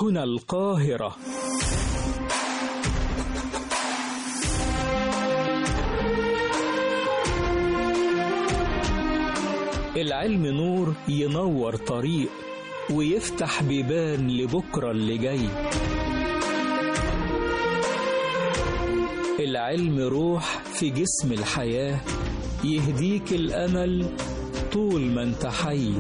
هنا القاهرة العلم نور ينور طريق ويفتح بيبان لبكرة اللي جاي العلم روح في جسم الحياة يهديك الأمل طول ما انت حي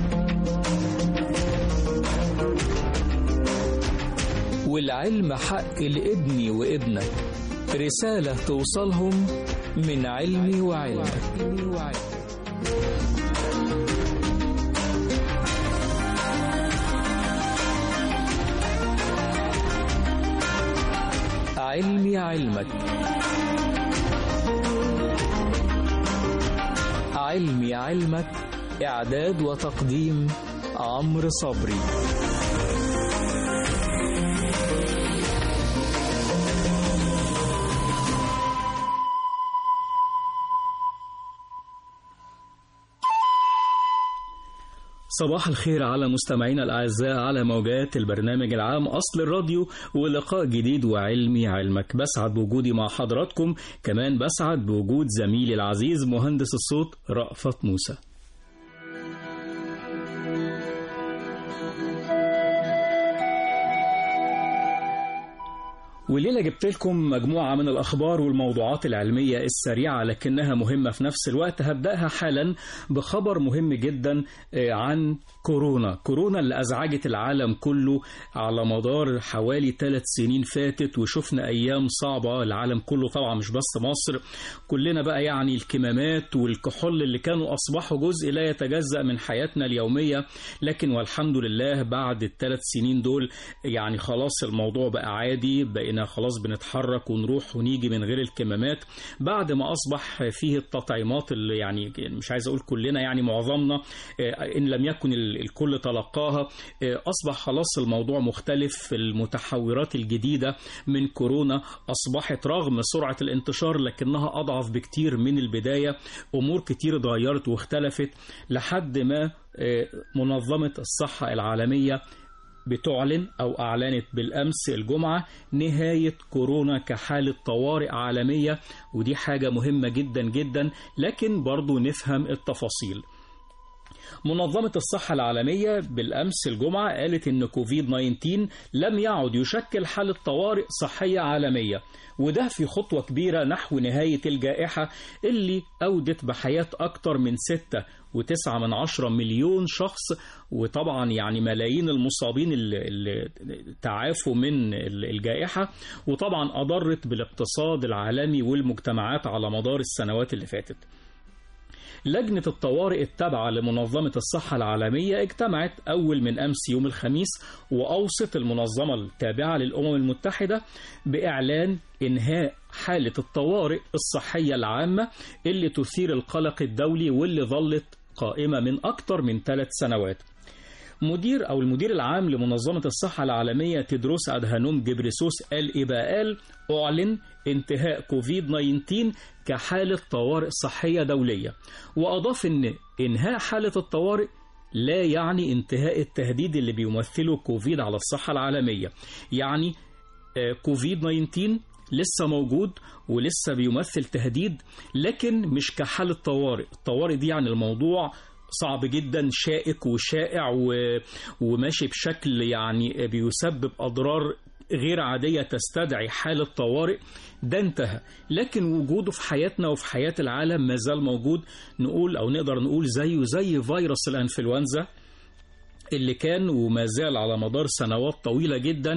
والعلم حق لابني وابنك رسالة توصلهم من علمي وعلمك علمي علمك علمي علمك إعداد وتقديم عمرو صبري صباح الخير على مستمعينا الأعزاء على موجات البرنامج العام أصل الراديو ولقاء جديد وعلمي علمك بسعد بوجودي مع حضراتكم كمان بسعد بوجود زميلي العزيز مهندس الصوت رأفت موسى وليلة جبت لكم مجموعة من الأخبار والموضوعات العلمية السريعة لكنها مهمة في نفس الوقت هبدأها حالا بخبر مهم جدا عن كورونا كورونا اللي أزعجت العالم كله على مدار حوالي ثلاث سنين فاتت وشفنا أيام صعبة العالم كله طبعا مش بس مصر كلنا بقى يعني الكمامات والكحول اللي كانوا أصبحوا جزء لا يتجزأ من حياتنا اليومية لكن والحمد لله بعد الثلاث سنين دول يعني خلاص الموضوع بقى عادي بقينا خلاص بنتحرك ونروح ونيجي من غير الكمامات بعد ما أصبح فيه التطعيمات اللي يعني مش عايز أقول كلنا يعني معظمنا إن لم يكن الكل تلقاها أصبح خلاص الموضوع مختلف المتحورات الجديدة من كورونا أصبحت رغم سرعة الانتشار لكنها أضعف بكتير من البداية أمور كتير اتغيرت واختلفت لحد ما منظمة الصحة العالمية بتعلن أو أعلنت بالأمس الجمعة نهاية كورونا كحالة طوارئ عالمية ودي حاجة مهمة جدا جدا لكن برضو نفهم التفاصيل منظمة الصحة العالمية بالأمس الجمعة قالت إن كوفيد 19 لم يعد يشكل حالة طوارئ صحية عالمية وده في خطوة كبيرة نحو نهاية الجائحة اللي أودت بحياة أكثر من ستة وتسعة من عشرة مليون شخص وطبعا يعني ملايين المصابين اللي تعافوا من الجائحة وطبعا أضرت بالاقتصاد العالمي والمجتمعات على مدار السنوات اللي فاتت لجنة الطوارئ التابعة لمنظمة الصحة العالمية اجتمعت أول من أمس يوم الخميس وأوصت المنظمة التابعة للأمم المتحدة بإعلان إنهاء حالة الطوارئ الصحية العامة اللي تثير القلق الدولي واللي ظلت قائمة من أكثر من ثلاث سنوات مدير أو المدير العام لمنظمة الصحة العالمية تدروس أدهانوم جبريسوس قال إيه بقى قال أعلن انتهاء كوفيد 19 كحالة طوارئ صحية دولية وأضاف أن إنهاء حالة الطوارئ لا يعني انتهاء التهديد اللي بيمثله كوفيد على الصحة العالمية يعني كوفيد 19 لسه موجود ولسه بيمثل تهديد لكن مش كحالة طوارئ الطوارئ دي يعني الموضوع صعب جدا شائك وشائع و... وماشي بشكل يعني بيسبب أضرار غير عادية تستدعي حالة طوارئ ده انتهى لكن وجوده في حياتنا وفي حياة العالم ما زال موجود نقول أو نقدر نقول زيه زي فيروس الأنفلونزا اللي كان وما زال على مدار سنوات طويلة جدا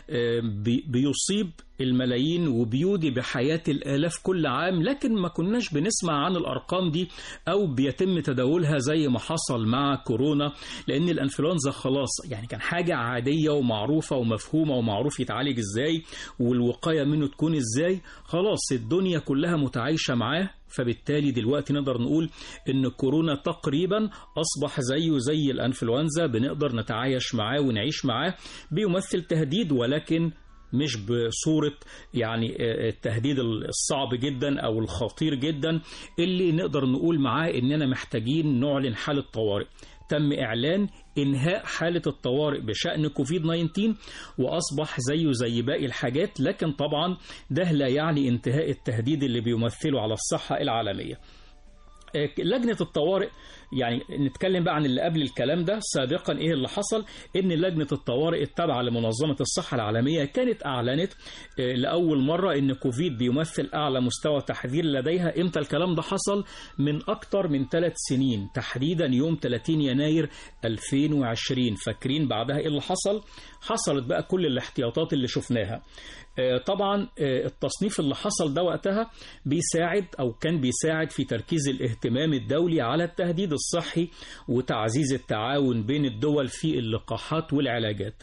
بيصيب الملايين وبيودي بحياة الآلاف كل عام لكن ما كناش بنسمع عن الأرقام دي أو بيتم تداولها زي ما حصل مع كورونا لأن الأنفلونزا خلاص يعني كان حاجة عادية ومعروفة ومفهومة ومعروف يتعالج إزاي والوقاية منه تكون إزاي خلاص الدنيا كلها متعايشة معاه فبالتالي دلوقتي نقدر نقول ان كورونا تقريبا اصبح زيه زي الانفلونزا بنقدر نتعايش معاه ونعيش معاه بيمثل تهديد ولكن مش بصورة يعني التهديد الصعب جدا أو الخطير جدا اللي نقدر نقول معاه إننا محتاجين نعلن حالة طوارئ تم إعلان انهاء حاله الطوارئ بشان كوفيد 19 واصبح زيه زي باقي الحاجات لكن طبعا ده لا يعني انتهاء التهديد اللي بيمثله على الصحه العالميه لجنة الطوارئ يعني نتكلم بقى عن اللي قبل الكلام ده سابقا ايه اللي حصل ان لجنة الطوارئ التابعة لمنظمة الصحة العالمية كانت اعلنت لأول مرة ان كوفيد بيمثل اعلى مستوى تحذير لديها امتى الكلام ده حصل من اكتر من ثلاث سنين تحديدا يوم 30 يناير 2020 فاكرين بعدها ايه اللي حصل حصلت بقى كل الاحتياطات اللي شفناها طبعا التصنيف اللي حصل ده وقتها بيساعد او كان بيساعد في تركيز الاهتمام الدولي على التهديد الصحي وتعزيز التعاون بين الدول في اللقاحات والعلاجات.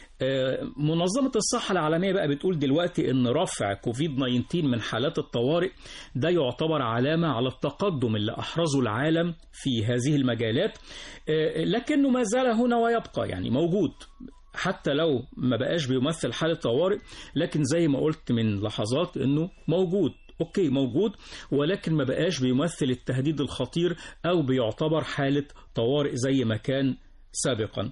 منظمة الصحة العالمية بقى بتقول دلوقتي ان رفع كوفيد 19 من حالات الطوارئ ده يعتبر علامة على التقدم اللي احرزه العالم في هذه المجالات لكنه ما زال هنا ويبقى يعني موجود حتى لو ما بقاش بيمثل حالة طوارئ لكن زي ما قلت من لحظات انه موجود اوكي موجود ولكن ما بقاش بيمثل التهديد الخطير او بيعتبر حالة طوارئ زي ما كان سابقا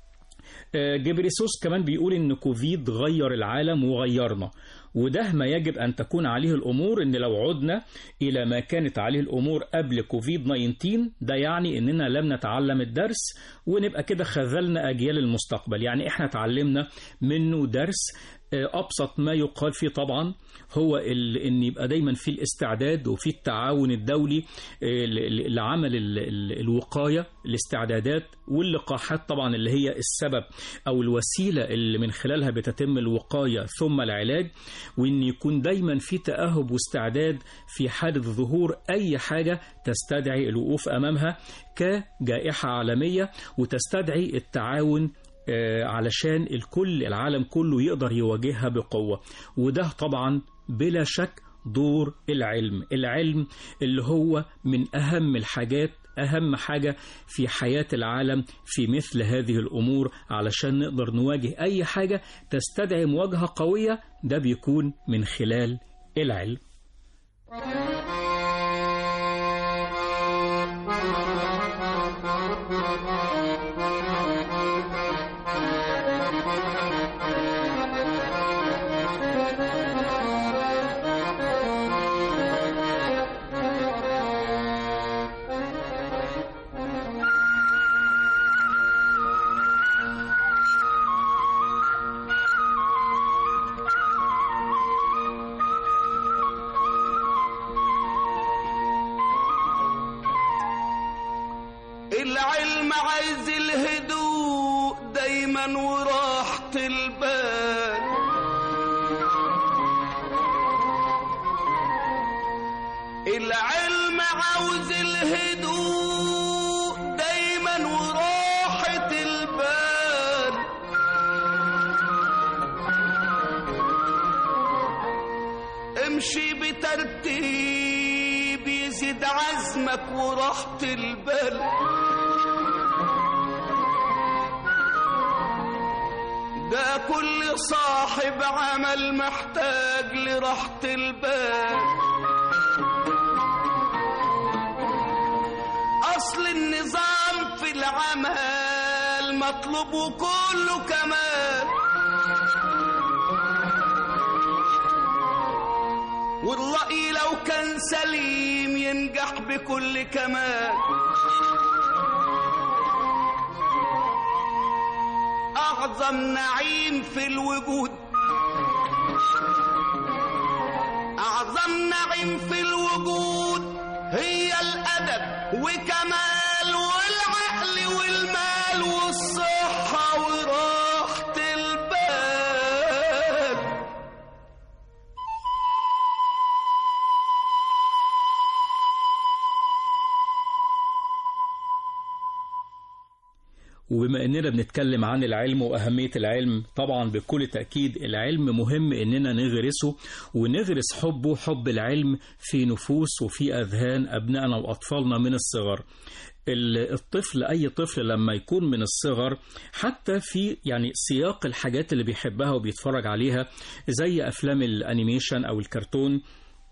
جبريسوس كمان بيقول ان كوفيد غير العالم وغيرنا وده ما يجب أن تكون عليه الأمور إن لو عدنا إلى ما كانت عليه الأمور قبل كوفيد 19 ده يعني إننا لم نتعلم الدرس ونبقى كده خذلنا أجيال المستقبل يعني إحنا تعلمنا منه درس أبسط ما يقال فيه طبعا هو إن يبقى دايما في الاستعداد وفي التعاون الدولي لعمل الوقاية الاستعدادات واللقاحات طبعا اللي هي السبب أو الوسيلة اللي من خلالها بتتم الوقاية ثم العلاج وإن يكون دايما في تأهب واستعداد في حالة ظهور أي حاجة تستدعي الوقوف أمامها كجائحة عالمية وتستدعي التعاون علشان الكل العالم كله يقدر يواجهها بقوة وده طبعا بلا شك دور العلم العلم اللي هو من أهم الحاجات أهم حاجة في حياة العالم في مثل هذه الأمور علشان نقدر نواجه أي حاجة تستدعي مواجهة قوية ده بيكون من خلال العلم العلم عايز الهدوء دايما وراحة البال العلم عاوز الهدوء دايما وراحة البال امشي بترتيب يزيد عزمك وراحة البال ده كل صاحب عمل محتاج لراحة البال أصل النظام في العمل مطلوب وكله كمال والرأي لو كان سليم ينجح بكل كمال أعظم نعيم في الوجود أعظم نعيم في الوجود هي الأدب وكمال والعقل والمال والصحة وراحة البال وبما اننا بنتكلم عن العلم واهميه العلم طبعا بكل تاكيد العلم مهم اننا نغرسه ونغرس حبه حب العلم في نفوس وفي اذهان ابنائنا واطفالنا من الصغر الطفل اي طفل لما يكون من الصغر حتى في يعني سياق الحاجات اللي بيحبها وبيتفرج عليها زي افلام الانيميشن او الكرتون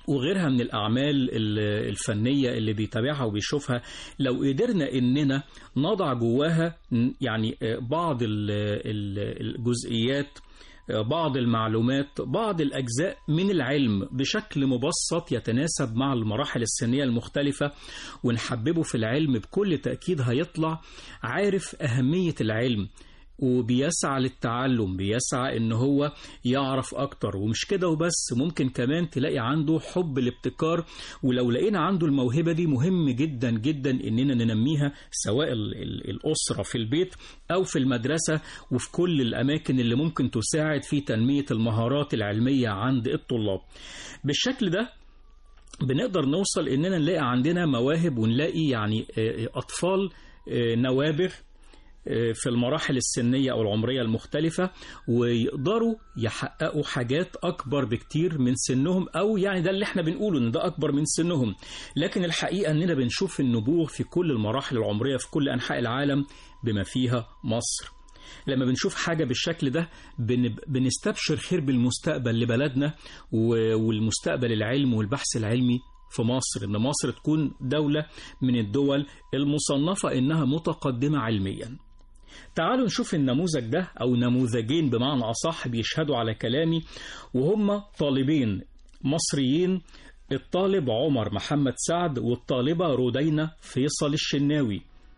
وغيرها من الأعمال ال- الفنية اللي بيتابعها وبيشوفها لو قدرنا إننا نضع جواها ن- يعني آه، بعض ال- ال- الجزئيات آه، بعض المعلومات بعض الأجزاء من العلم بشكل مبسط يتناسب مع المراحل السنية المختلفة ونحببه في العلم بكل تأكيد هيطلع عارف أهمية العلم وبيسعى للتعلم بيسعى ان هو يعرف اكتر ومش كده وبس ممكن كمان تلاقي عنده حب الابتكار ولو لقينا عنده الموهبة دي مهم جدا جدا اننا ننميها سواء ال- ال- الاسرة في البيت او في المدرسة وفي كل الاماكن اللي ممكن تساعد في تنمية المهارات العلمية عند الطلاب بالشكل ده بنقدر نوصل اننا نلاقي عندنا مواهب ونلاقي يعني آه، اطفال آه، نوابغ آه، في المراحل السنية أو العمرية المختلفة ويقدروا يحققوا حاجات أكبر بكتير من سنهم أو يعني ده اللي احنا بنقوله إن ده أكبر من سنهم لكن الحقيقة إننا بنشوف النبوغ في كل المراحل العمرية في كل أنحاء العالم بما فيها مصر لما بنشوف حاجة بالشكل ده بن- بنستبشر خير بالمستقبل لبلدنا و- والمستقبل العلم والبحث العلمي في مصر إن مصر تكون دولة من الدول المصنفة إنها متقدمة علميا تعالوا نشوف النموذج ده أو نموذجين بمعنى أصح بيشهدوا على كلامي وهم طالبين مصريين الطالب عمر محمد سعد والطالبة رودينة فيصل الشناوي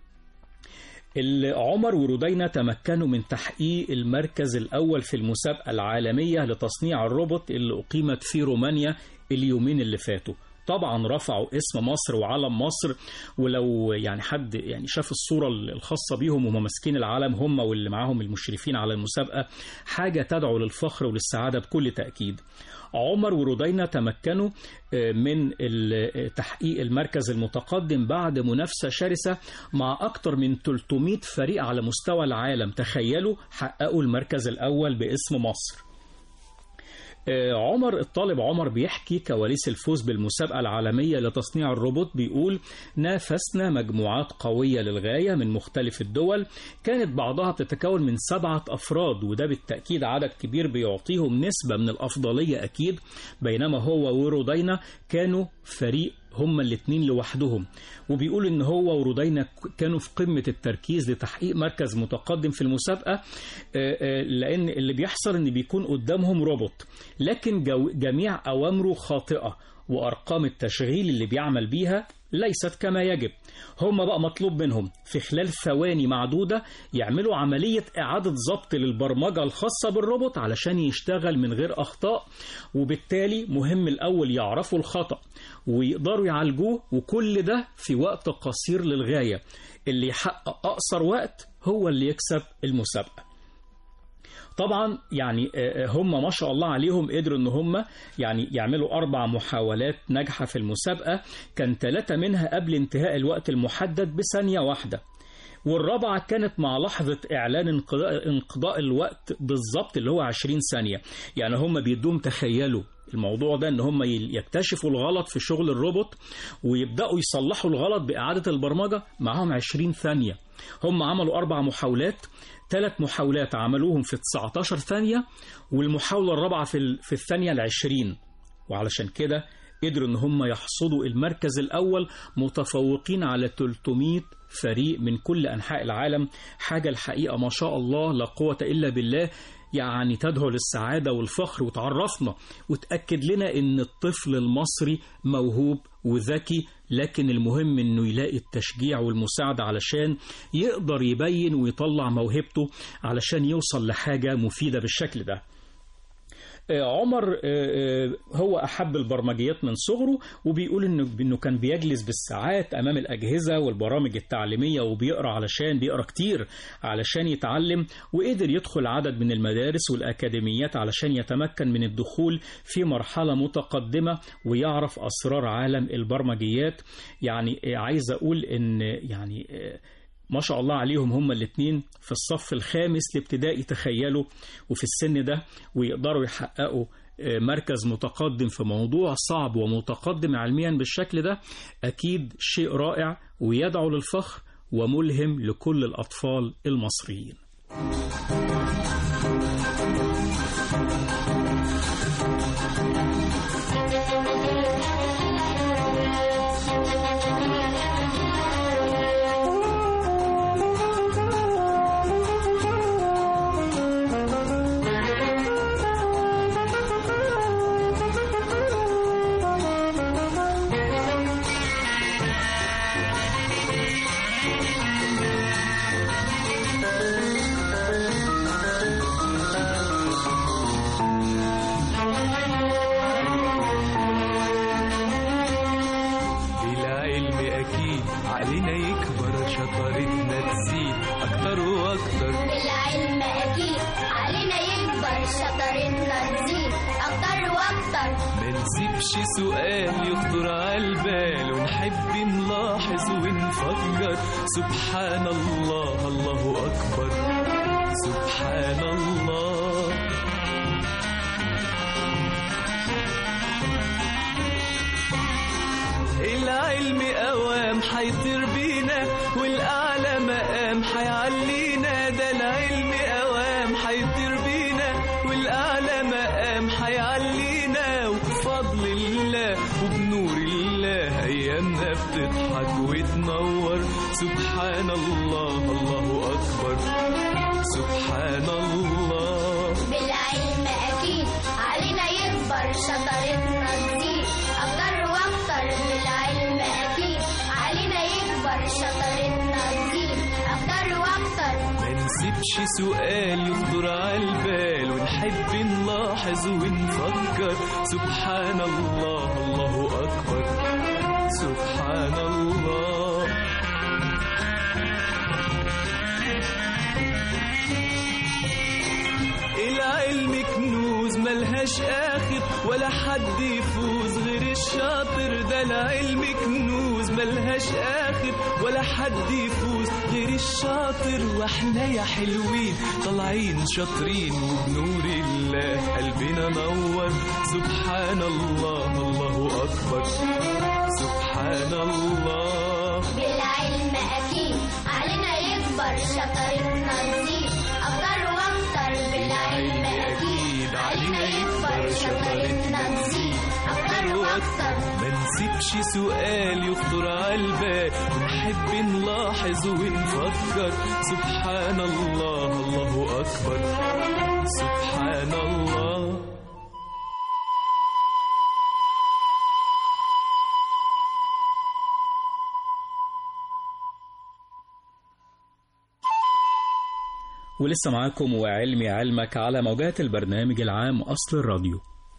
اللي عمر ورودينا تمكنوا من تحقيق المركز الأول في المسابقة العالمية لتصنيع الروبوت اللي أقيمت في رومانيا اليومين اللي فاتوا طبعا رفعوا اسم مصر وعلم مصر ولو يعني حد يعني شاف الصورة الخاصة بيهم وهم ماسكين العلم هم واللي معاهم المشرفين على المسابقة حاجة تدعو للفخر وللسعادة بكل تأكيد عمر ورودينا تمكنوا آه، من ال- تحقيق المركز المتقدم بعد منافسة شرسة مع أكثر من 300 فريق على مستوى العالم تخيلوا حققوا المركز الأول باسم مصر آه، عمر الطالب عمر بيحكي كواليس الفوز بالمسابقة العالمية لتصنيع الروبوت بيقول نافسنا مجموعات قوية للغاية من مختلف الدول كانت بعضها بتتكون من سبعة أفراد وده بالتأكيد عدد كبير بيعطيهم نسبة من الأفضلية أكيد بينما هو ورودينا كانوا فريق هما الاتنين لوحدهم وبيقول ان هو ورودينا كانوا في قمة التركيز لتحقيق مركز متقدم في المسابقة آه، آه، لان اللي بيحصل ان بيكون قدامهم روبوت لكن جو- جميع اوامره خاطئة وارقام التشغيل اللي بيعمل بيها ليست كما يجب هم بقى مطلوب منهم في خلال ثواني معدودة يعملوا عملية إعادة ضبط للبرمجة الخاصة بالروبوت علشان يشتغل من غير أخطاء وبالتالي مهم الأول يعرفوا الخطأ ويقدروا يعالجوه وكل ده في وقت قصير للغاية اللي يحقق أقصر وقت هو اللي يكسب المسابقة طبعا يعني آه، هم ما شاء الله عليهم قدروا ان هم يعني يعملوا اربع محاولات ناجحه في المسابقه كان ثلاثه منها قبل انتهاء الوقت المحدد بثانيه واحده والرابعة كانت مع لحظة إعلان انقضاء, انقضاء الوقت بالظبط اللي هو 20 ثانية يعني هم بيدوم تخيلوا الموضوع ده ان هم يكتشفوا الغلط في شغل الروبوت ويبداوا يصلحوا الغلط باعاده البرمجه معاهم 20 ثانيه هم عملوا اربع محاولات ثلاث محاولات عملوهم في 19 ثانيه والمحاوله الرابعه في ال- في الثانيه العشرين وعلشان كده قدروا ان هم يحصدوا المركز الاول متفوقين على 300 فريق من كل انحاء العالم حاجه الحقيقه ما شاء الله لا قوه الا بالله يعني تدعو للسعاده والفخر وتعرفنا وتاكد لنا ان الطفل المصري موهوب وذكي لكن المهم انه يلاقي التشجيع والمساعده علشان يقدر يبين ويطلع موهبته علشان يوصل لحاجه مفيده بالشكل ده آه، عمر آه، آه، هو أحب البرمجيات من صغره وبيقول إنه إنه كان بيجلس بالساعات أمام الأجهزة والبرامج التعليمية وبيقرأ علشان بيقرأ كتير علشان يتعلم وقدر يدخل عدد من المدارس والأكاديميات علشان يتمكن من الدخول في مرحلة متقدمة ويعرف أسرار عالم البرمجيات يعني آه، عايز أقول إن يعني آه، ما شاء الله عليهم هما الاثنين في الصف الخامس الابتدائي تخيلوا وفي السن ده ويقدروا يحققوا آه، مركز متقدم في موضوع صعب ومتقدم علميا بالشكل ده أكيد شيء رائع ويدعو للفخر وملهم لكل الأطفال المصريين يكبر ما نسيبش سؤال يخطر عالبال ونحب نلاحظ ونفكر سبحان الله الله أكبر سبحان الله العلم قوام حيطير بينا والأعلى مقام حيعلينا ده العلم قوام حيطير بينا والأعلى مقام حيعلينا وبفضل الله وبنور الله أيامنا بتضحك وتنور سبحان الله الله أكبر سبحان الله بالعلم أكيد علينا يكبر شطارتنا تزيد أكتر وأكتر بالعلم أكيد علينا يكبر شطارتنا تزيد أكتر وأكتر ما نسيبش سؤال يخطر عالبال ونحب نلاحظ ونفكر سبحان الله الله أكبر سبحان الله العلم كنوز ملهاش آخر ولا حد يفوز غير الشاطر ده العلم كنوز ملهاش آخر ولا حد يفوز غير الشاطر واحنا يا حلوين طالعين شاطرين وبنور الله قلبنا نور سبحان الله الله أكبر سبحان الله بالعلم أكيد علينا يكبر شطارتنا تزيد أكتر وأكتر بالعلم أكيد علينا يكبر شطارتنا تزيد أكتر وأكتر ما نسيبش سؤال يخطر عالبال ونحب نلاحظ ونفكر سبحان الله الله أكبر سبحان الله ولسه معاكم وعلمي علمك على موجات البرنامج العام أصل الراديو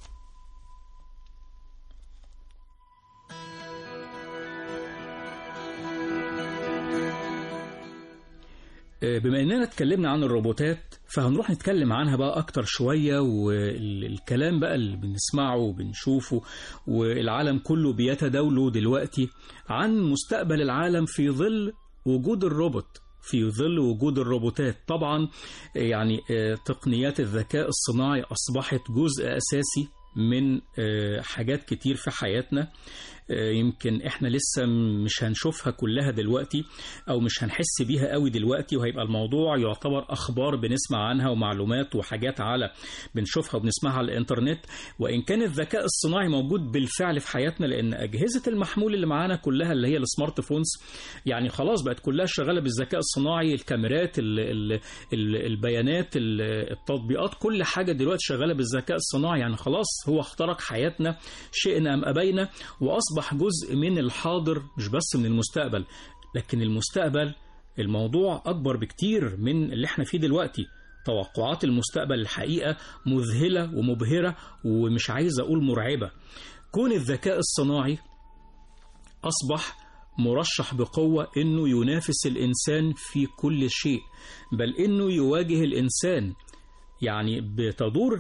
بما اننا اتكلمنا عن الروبوتات فهنروح نتكلم عنها بقى اكتر شوية والكلام بقى اللي بنسمعه وبنشوفه والعالم كله بيتداوله دلوقتي عن مستقبل العالم في ظل وجود الروبوت في ظل وجود الروبوتات طبعا يعني تقنيات الذكاء الصناعي أصبحت جزء أساسي من حاجات كتير في حياتنا يمكن احنا لسه مش هنشوفها كلها دلوقتي او مش هنحس بيها قوي دلوقتي وهيبقى الموضوع يعتبر اخبار بنسمع عنها ومعلومات وحاجات على بنشوفها وبنسمعها على الانترنت وان كان الذكاء الصناعي موجود بالفعل في حياتنا لان اجهزه المحمول اللي معانا كلها اللي هي السمارت فونز يعني خلاص بقت كلها شغاله بالذكاء الصناعي الكاميرات ال ال ال البيانات التطبيقات كل حاجه دلوقتي شغاله بالذكاء الصناعي يعني خلاص هو اخترق حياتنا شئنا ام ابينا واصبح أصبح جزء من الحاضر مش بس من المستقبل لكن المستقبل الموضوع أكبر بكتير من اللي احنا فيه دلوقتي توقعات المستقبل الحقيقة مذهلة ومبهرة ومش عايز أقول مرعبة كون الذكاء الصناعي أصبح مرشح بقوة إنه ينافس الإنسان في كل شيء بل إنه يواجه الإنسان يعني بتدور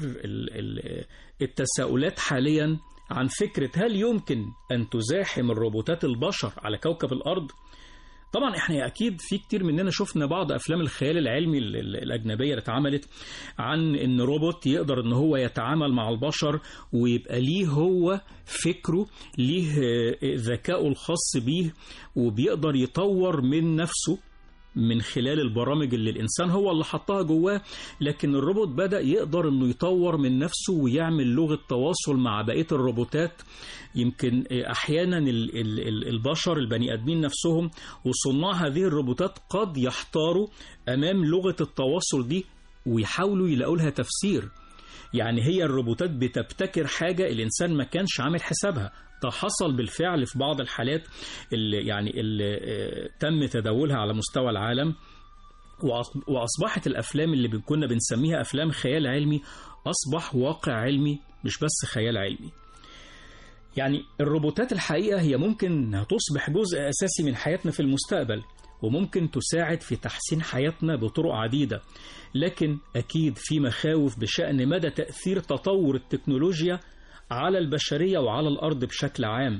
التساؤلات حاليا عن فكرة هل يمكن أن تزاحم الروبوتات البشر على كوكب الأرض؟ طبعا احنا اكيد في كتير مننا شفنا بعض افلام الخيال العلمي الاجنبيه اللي اتعملت عن ان روبوت يقدر ان هو يتعامل مع البشر ويبقى ليه هو فكره ليه ذكائه الخاص بيه وبيقدر يطور من نفسه من خلال البرامج اللي الإنسان هو اللي حطها جواه لكن الروبوت بدأ يقدر أنه يطور من نفسه ويعمل لغة تواصل مع بقية الروبوتات يمكن أحيانا البشر البني آدمين نفسهم وصناع هذه الروبوتات قد يحتاروا أمام لغة التواصل دي ويحاولوا يلاقوا لها تفسير يعني هي الروبوتات بتبتكر حاجة الإنسان ما كانش عامل حسابها ده حصل بالفعل في بعض الحالات اللي يعني اللي تم تداولها على مستوى العالم وأصبحت الأفلام اللي كنا بنسميها أفلام خيال علمي أصبح واقع علمي مش بس خيال علمي يعني الروبوتات الحقيقة هي ممكن تصبح جزء أساسي من حياتنا في المستقبل وممكن تساعد في تحسين حياتنا بطرق عديدة لكن أكيد في مخاوف بشأن مدى تأثير تطور التكنولوجيا على البشرية وعلى الأرض بشكل عام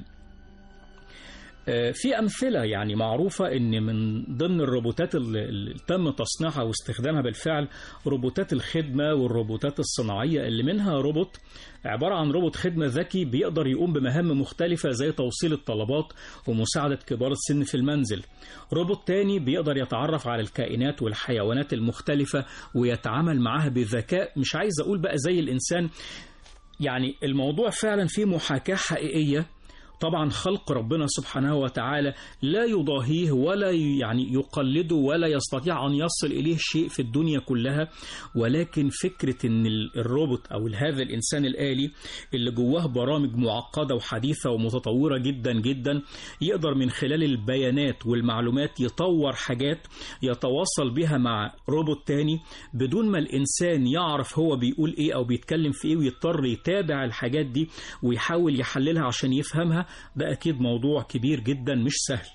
آه، في أمثلة يعني معروفة إن من ضمن الروبوتات اللي اللي تم تصنيعها واستخدامها بالفعل روبوتات الخدمة والروبوتات الصناعية اللي منها روبوت عبارة عن روبوت خدمة ذكي بيقدر يقوم بمهام مختلفة زي توصيل الطلبات ومساعدة كبار السن في المنزل روبوت تاني بيقدر يتعرف على الكائنات والحيوانات المختلفة ويتعامل معها بذكاء مش عايز أقول بقى زي الإنسان يعني الموضوع فعلا فيه محاكاة حقيقية طبعا خلق ربنا سبحانه وتعالى لا يضاهيه ولا يعني يقلده ولا يستطيع أن يصل إليه شيء في الدنيا كلها ولكن فكرة أن ال- الروبوت أو هذا الإنسان الآلي اللي جواه برامج معقدة وحديثة ومتطورة جدا جدا يقدر من خلال البيانات والمعلومات يطور حاجات يتواصل بها مع روبوت تاني بدون ما الإنسان يعرف هو بيقول إيه أو بيتكلم في إيه ويضطر يتابع الحاجات دي ويحاول يحللها عشان يفهمها ده أكيد موضوع كبير جدا مش سهل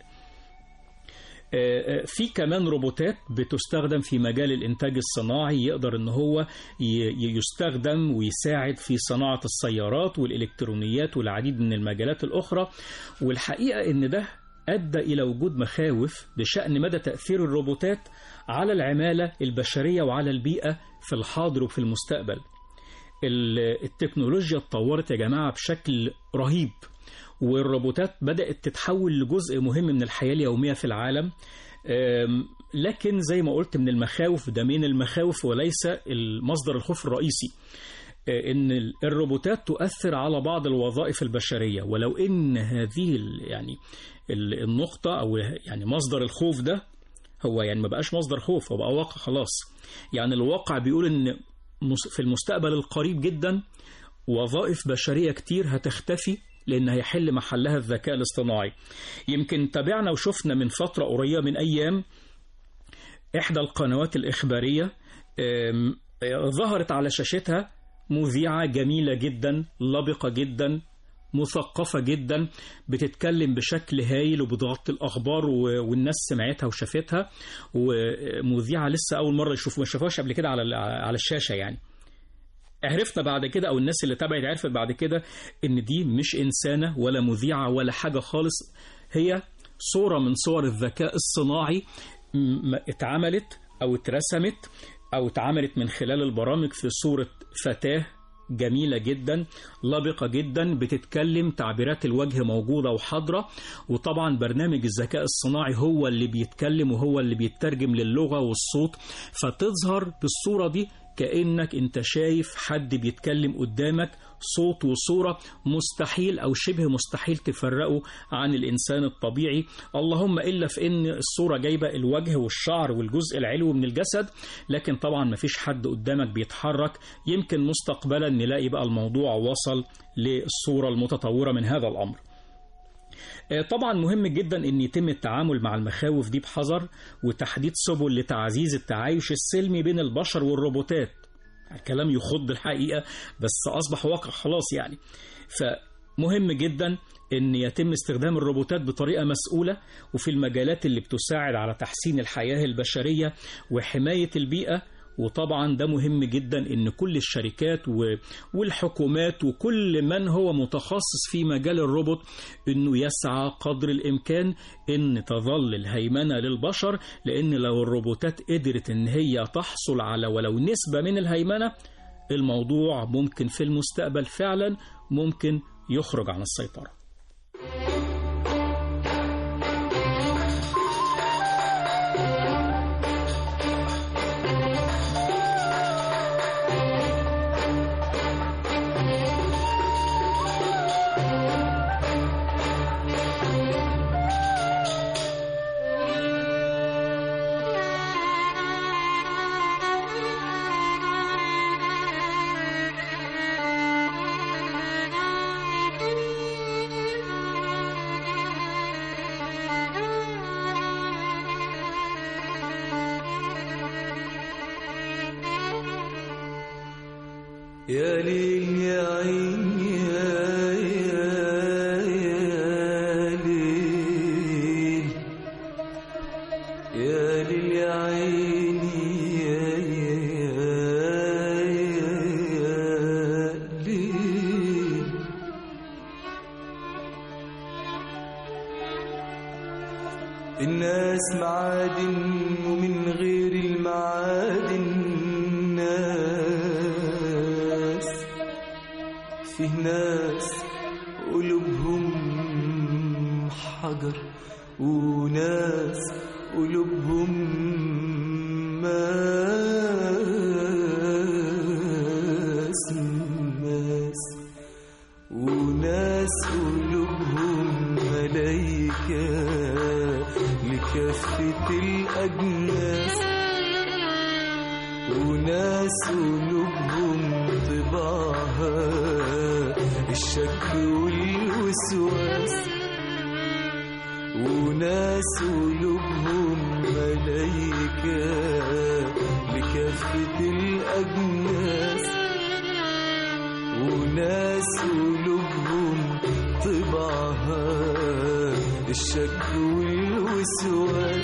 آه، آه، في كمان روبوتات بتستخدم في مجال الإنتاج الصناعي يقدر إن هو ي- ي- يستخدم ويساعد في صناعة السيارات والإلكترونيات والعديد من المجالات الأخرى والحقيقة إن ده أدى إلى وجود مخاوف بشأن مدى تأثير الروبوتات على العمالة البشرية وعلى البيئة في الحاضر وفي المستقبل ال- التكنولوجيا اتطورت يا جماعة بشكل رهيب والروبوتات بدأت تتحول لجزء مهم من الحياة اليومية في العالم أم، لكن زي ما قلت من المخاوف ده من المخاوف وليس المصدر الخوف الرئيسي أه، ان ال- الروبوتات تؤثر على بعض الوظائف البشرية ولو ان هذه ال- يعني ال- النقطة او يعني مصدر الخوف ده هو يعني ما بقاش مصدر خوف هو بقى واقع خلاص يعني الواقع بيقول ان مس- في المستقبل القريب جدا وظائف بشرية كتير هتختفي لأن هيحل محلها الذكاء الاصطناعي يمكن تابعنا وشفنا من فترة قريبة من أيام إحدى القنوات الإخبارية آم، آه، ظهرت على شاشتها مذيعة جميلة جدا لبقة جدا مثقفة جدا بتتكلم بشكل هايل وبتغطي الأخبار و- والناس سمعتها وشافتها ومذيعة لسه أول مرة يشوفوا ما شافوهاش قبل كده على على الشاشة يعني عرفنا بعد كده او الناس اللي تابعت عرفت بعد كده ان دي مش انسانه ولا مذيعه ولا حاجه خالص هي صوره من صور الذكاء الصناعي م- اتعملت او اترسمت او اتعملت من خلال البرامج في صوره فتاه جميلة جدا لبقة جدا بتتكلم تعبيرات الوجه موجودة وحاضرة وطبعا برنامج الذكاء الصناعي هو اللي بيتكلم وهو اللي بيترجم للغة والصوت فتظهر بالصورة دي كأنك انت شايف حد بيتكلم قدامك صوت وصورة مستحيل أو شبه مستحيل تفرقه عن الإنسان الطبيعي اللهم إلا في إن الصورة جايبة الوجه والشعر والجزء العلوي من الجسد لكن طبعا مفيش حد قدامك بيتحرك يمكن مستقبلا نلاقي بقى الموضوع وصل للصورة المتطورة من هذا الأمر آه، طبعا مهم جدا ان يتم التعامل مع المخاوف دي بحذر وتحديد سبل لتعزيز التعايش السلمي بين البشر والروبوتات الكلام يخض الحقيقة بس أصبح واقع خلاص يعني فمهم جدا ان يتم استخدام الروبوتات بطريقة مسؤولة وفي المجالات اللي بتساعد على تحسين الحياة البشرية وحماية البيئة وطبعا ده مهم جدا ان كل الشركات و- والحكومات وكل من هو متخصص في مجال الروبوت انه يسعى قدر الامكان ان تظل الهيمنه للبشر لان لو الروبوتات قدرت ان هي تحصل على ولو نسبه من الهيمنه الموضوع ممكن في المستقبل فعلا ممكن يخرج عن السيطره يا ليل يا عين يا يا يا ليل يا ليل يا عيني يا يا يا يا ليل ناس معادن ومن غير المعادن ناس فيه ناس قلوبهم حجر وناس قلوبهم ماس ماس وناس قلوبهم ملايكة لكافة الأجناس وناس قلوبهم طباعها الشك والوسواس وناس قلوبهم ملايكة لكافة الأجناس وناس قلوبهم طبعها الشك والوسواس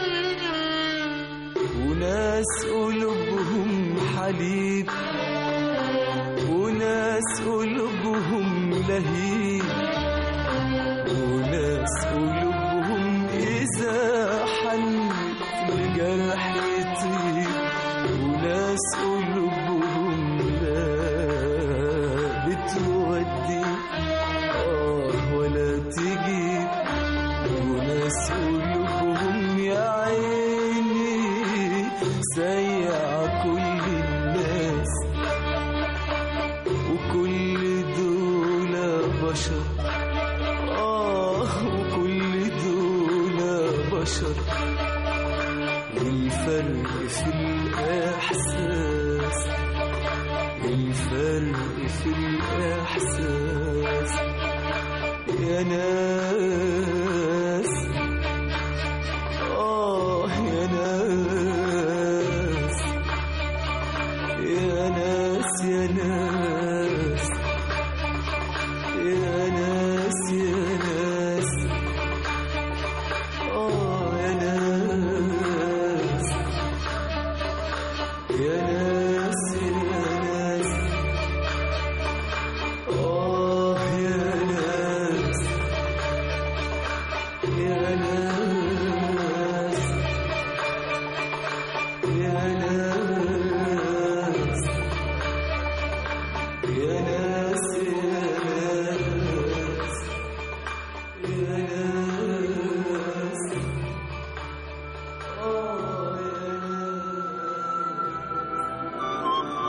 وناس قلوبهم حليب وناس قلوبهم لهيب وناس قلوبهم إذا حن الجرح يطيب وناس قلوبهم لا بتودي آه ولا تجيب وناس قلوبهم يا عيني سيع كل الناس وكل دول بشر آه وكل دول بشر الفرق في الإحساس الفرق في الإحساس يا ناس آه يا ناس يا ناس يا ناس يا ناس يا ناس آه يا ناس يا ناس يا ناس آه يا ناس يا ناس يا ناس يا ناس يا ناس يا ناس آه يا ناس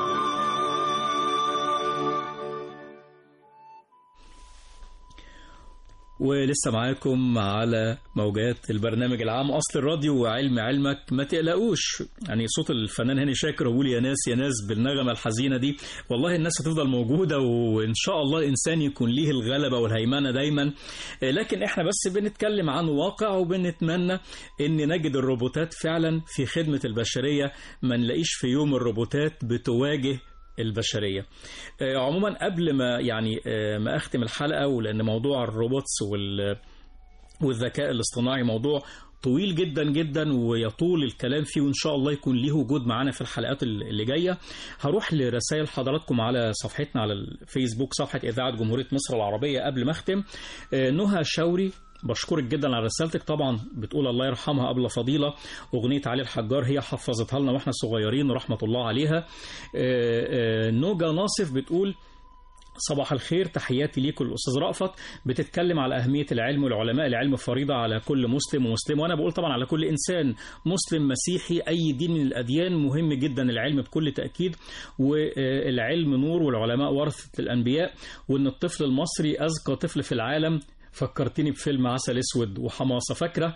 ولسه معاكم على موجات البرنامج العام أصل الراديو وعلم علمك ما تقلقوش يعني صوت الفنان هاني شاكر ويقول يا ناس يا ناس بالنغمة الحزينة دي والله الناس هتفضل موجودة وإن شاء الله الإنسان يكون ليه الغلبة والهيمنة دايما لكن إحنا بس بنتكلم عن واقع وبنتمنى إن نجد الروبوتات فعلا في خدمة البشرية ما نلاقيش في يوم الروبوتات بتواجه البشرية آه، عموما قبل ما يعني آه، ما أختم الحلقة ولأن موضوع الروبوتس وال والذكاء الاصطناعي موضوع طويل جدا جدا ويطول الكلام فيه وان شاء الله يكون ليه وجود معانا في الحلقات اللي جايه هروح لرسائل حضراتكم على صفحتنا على الفيسبوك صفحه اذاعه جمهوريه مصر العربيه قبل ما اختم آه، نهى شوري بشكرك جدا على رسالتك طبعا بتقول الله يرحمها قبل فضيلة أغنية علي الحجار هي حفظتها لنا واحنا صغيرين ورحمة الله عليها آه، آه، نوجا ناصف بتقول صباح الخير تحياتي ليكم الأستاذ رأفت بتتكلم على أهمية العلم والعلماء العلم فريضة على كل مسلم ومسلم وأنا بقول طبعا على كل إنسان مسلم مسيحي أي دين من الأديان مهم جدا العلم بكل تأكيد والعلم نور والعلماء ورثة الأنبياء وأن الطفل المصري أذكى طفل في العالم فكرتني بفيلم عسل اسود وحماسه فاكره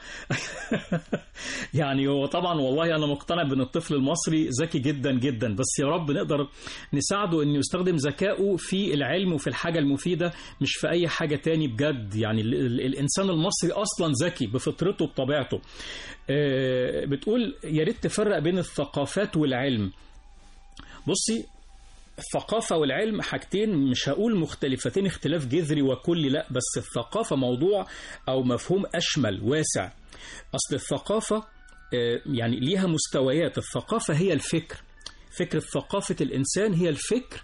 يعني هو طبعا والله انا مقتنع بان الطفل المصري ذكي جدا جدا بس يا رب نقدر نساعده انه يستخدم ذكائه في العلم وفي الحاجه المفيده مش في اي حاجه تاني بجد يعني ال- ال- الانسان المصري اصلا ذكي بفطرته بطبيعته آه، بتقول يا ريت تفرق بين الثقافات والعلم بصي الثقافة والعلم حاجتين مش هقول مختلفتين اختلاف جذري وكلي لا بس الثقافة موضوع أو مفهوم أشمل واسع أصل الثقافة آه، يعني ليها مستويات الثقافة هي الفكر فكرة ثقافة الإنسان هي الفكر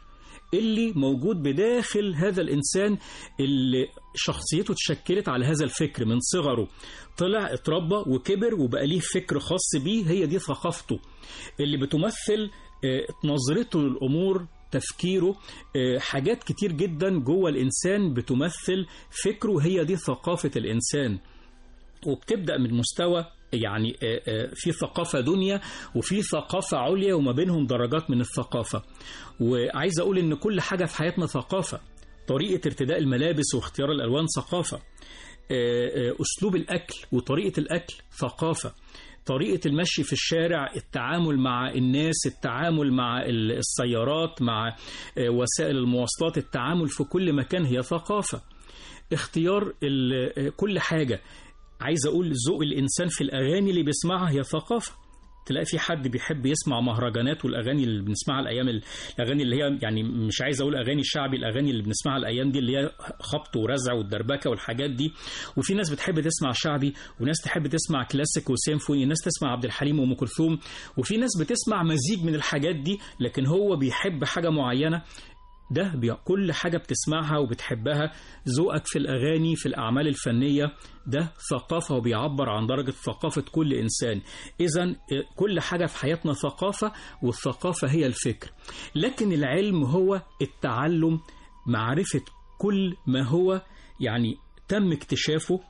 اللي موجود بداخل هذا الإنسان اللي شخصيته اتشكلت على هذا الفكر من صغره طلع اتربى وكبر وبقى ليه فكر خاص بيه هي دي ثقافته اللي بتمثل آه، نظرته للأمور تفكيره آه، حاجات كتير جدا جوه الإنسان بتمثل فكره هي دي ثقافة الإنسان وبتبدأ من مستوى يعني آه، آه، في ثقافة دنيا وفي ثقافة عليا وما بينهم درجات من الثقافة وعايز أقول إن كل حاجة في حياتنا ثقافة طريقة ارتداء الملابس واختيار الألوان ثقافة آه، آه، أسلوب الأكل وطريقة الأكل ثقافة طريقة المشي في الشارع التعامل مع الناس التعامل مع ال- السيارات مع آه، وسائل المواصلات التعامل في كل مكان هي ثقافة اختيار ال- كل حاجة عايز أقول ذوق الإنسان في الأغاني اللي بيسمعها هي ثقافة تلاقي في حد بيحب يسمع مهرجانات والاغاني اللي بنسمعها الايام الاغاني اللي هي يعني مش عايز اقول اغاني الشعبي الاغاني اللي بنسمعها الايام دي اللي هي خبط ورزع والدربكه والحاجات دي وفي ناس بتحب تسمع شعبي وناس تحب تسمع كلاسيك وسيمفوني ناس تسمع عبد الحليم وام كلثوم وفي ناس بتسمع مزيج من الحاجات دي لكن هو بيحب حاجه معينه ده بي... كل حاجة بتسمعها وبتحبها ذوقك في الأغاني في الأعمال الفنية ده ثقافة وبيعبر عن درجة ثقافة كل إنسان إذا كل حاجة في حياتنا ثقافة والثقافة هي الفكر لكن العلم هو التعلم معرفة كل ما هو يعني تم اكتشافه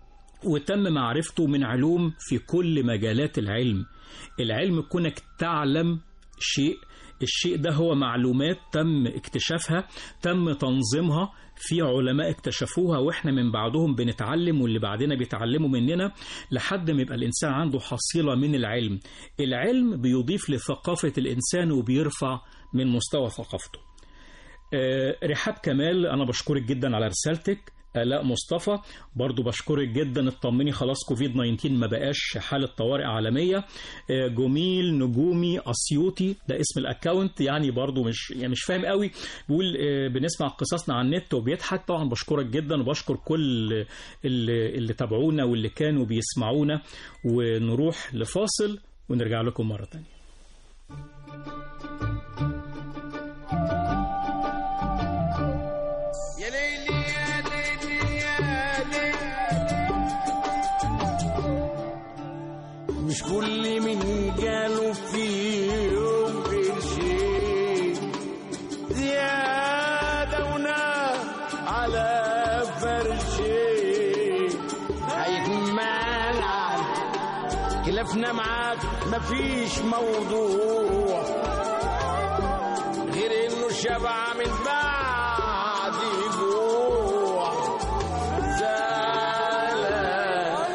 وتم معرفته من علوم في كل مجالات العلم العلم كونك تعلم شيء الشيء ده هو معلومات تم اكتشافها تم تنظيمها في علماء اكتشفوها واحنا من بعدهم بنتعلم واللي بعدنا بيتعلموا مننا لحد ما يبقى الانسان عنده حصيله من العلم العلم بيضيف لثقافه الانسان وبيرفع من مستوى ثقافته آه، رحاب كمال انا بشكرك جدا على رسالتك آلاء مصطفى برضو بشكرك جدا اطمني خلاص كوفيد 19 ما بقاش حالة طوارئ عالمية آه، جميل نجومي أسيوطي ده اسم الأكاونت يعني برضو مش يعني مش فاهم قوي بيقول آه، بنسمع قصصنا على النت وبيضحك طبعا بشكرك جدا وبشكر كل اللي, اللي تابعونا واللي كانوا بيسمعونا ونروح لفاصل ونرجع لكم مرة تانية يا ليلي يا ليلي يا ليلي مش كل من جاله في يوم قرشين زيادة ونار على فرشين هيكمل خلافنا معاك مفيش موضوع غير انه شبع من بعد جوع زعلان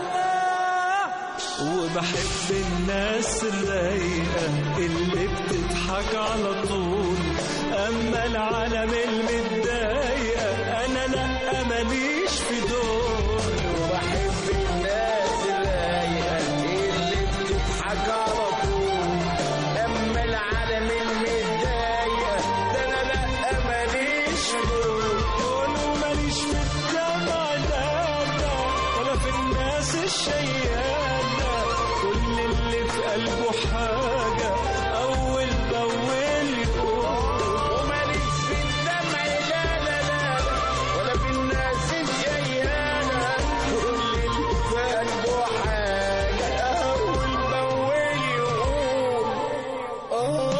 وبحب الناس الرايقة اللي بتضحك على طول أما العالم المتضايقة أنا لأ ماليش في دول وبحب الناس الرايقة اللي بتضحك على طول اما العالم المتضايقة ده انا لا ماليش دول وماليش في الدمع ده ولا في الناس الشيادة كل اللي في قلبه حاجة أول بأول يقول وماليش في الدمع لا لا لا ولا في الناس الجيانة كل اللي في قلبه حاجة أول بأول يقول آه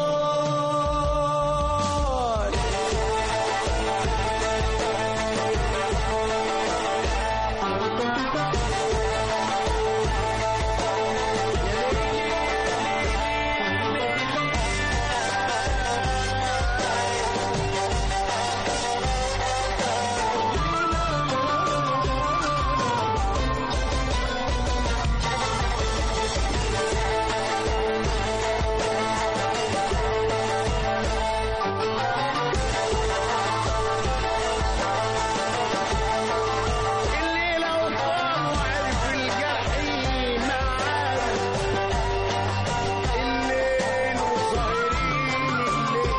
اللي لو طار وعرف الجحيم معانا الليل وسهرين الليل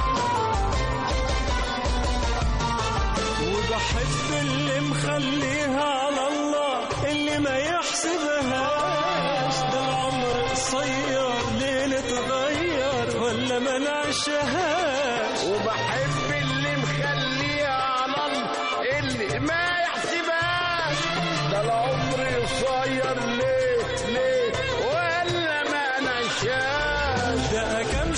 وبحب اللي مخليها على الله اللي ما يحسبهاش ده العمر قصير ليه نتغير ولا ما نعيشهاش وبحب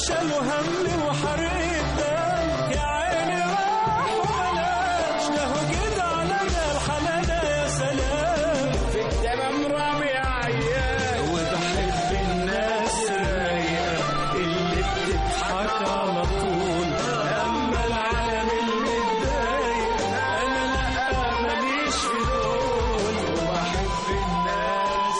شالوا همي وحرق الدم يا عيني راح وبلاش ده هو كده على الحلالة يا سلام في التمام رامي عيال وبحب الناس الرايقة اللي بتضحك على طول أما العالم المتضايق أنا لأ ماليش في دول وبحب الناس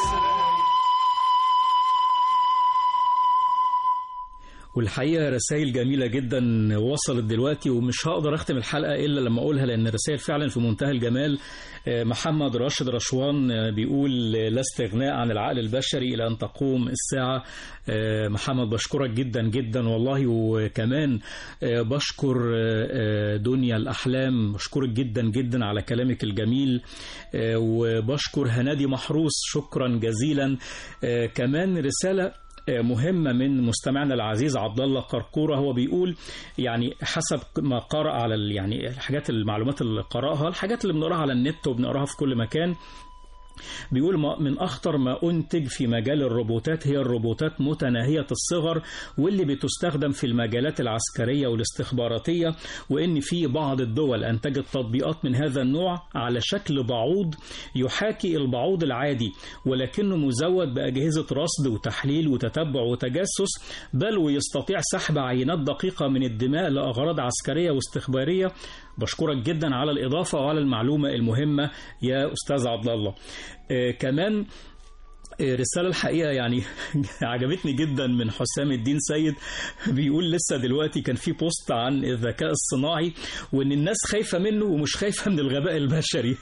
والحقيقة رسائل جميلة جدا وصلت دلوقتي ومش هقدر أختم الحلقة إلا لما أقولها لأن الرسائل فعلا في منتهى الجمال آه، محمد راشد رشوان آه، بيقول آه، لا استغناء عن العقل البشري إلى أن تقوم الساعة آه، محمد بشكرك جدا جدا والله وكمان آه، بشكر آه، آه، دنيا الأحلام بشكرك جدا جدا على كلامك الجميل آه، وبشكر هنادي محروس شكرا جزيلا آه، كمان رسالة مهمة من مستمعنا العزيز عبد الله قرقورة هو بيقول يعني حسب ما قرأ على ال- يعني الحاجات المعلومات اللي قرأها الحاجات اللي بنقراها على النت وبنقراها في كل مكان بيقول ما- من أخطر ما أنتج في مجال الروبوتات هي الروبوتات متناهية الصغر واللي بتستخدم في المجالات العسكرية والاستخباراتية وإن في بعض الدول أنتجت تطبيقات من هذا النوع على شكل بعوض يحاكي البعوض العادي ولكنه مزود بأجهزة رصد وتحليل وتتبع وتجسس بل ويستطيع سحب عينات دقيقة من الدماء لأغراض عسكرية واستخبارية بشكرك جدا على الإضافة وعلى المعلومة المهمة يا أستاذ عبد الله آه، كمان آه، رسالة الحقيقة يعني عجبتني جدا من حسام الدين سيد بيقول لسه دلوقتي كان في بوست عن الذكاء الصناعي وإن الناس خايفة منه ومش خايفة من الغباء البشري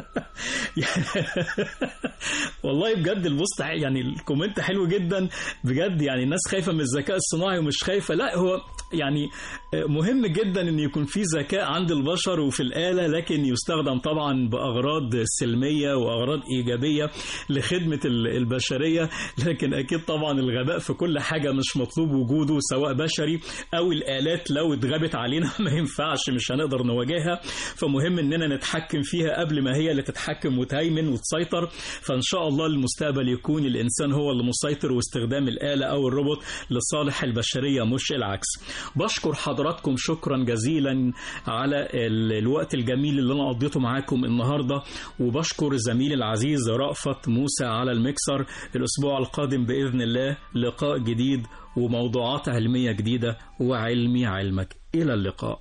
يعني والله بجد البوست ح- يعني الكومنت حلو جدا بجد يعني الناس خايفة من الذكاء الصناعي ومش خايفة لا هو يعني مهم جدا ان يكون في ذكاء عند البشر وفي الآلة لكن يستخدم طبعا بأغراض سلمية وأغراض إيجابية لخدمة ال- البشرية لكن أكيد طبعا الغباء في كل حاجة مش مطلوب وجوده سواء بشري أو الآلات لو اتغابت علينا ما ينفعش مش هنقدر نواجهها فمهم اننا نتحكم فيها قبل ما هي اللي تتحكم وتهيمن وتسيطر فان شاء الله المستقبل يكون الانسان هو اللي مسيطر واستخدام الاله او الروبوت لصالح البشريه مش العكس بشكر حضراتكم شكرا جزيلا على ال- الوقت الجميل اللي انا قضيته معاكم النهارده وبشكر زميلي العزيز رأفت موسى على المكسر الاسبوع القادم باذن الله لقاء جديد وموضوعات علميه جديده وعلمي علمك الى اللقاء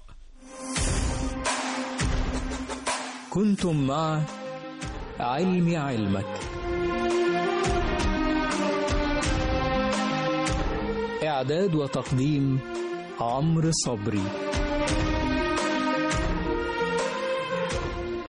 كنتم مع علمي علمك إعداد وتقديم عمرو صبري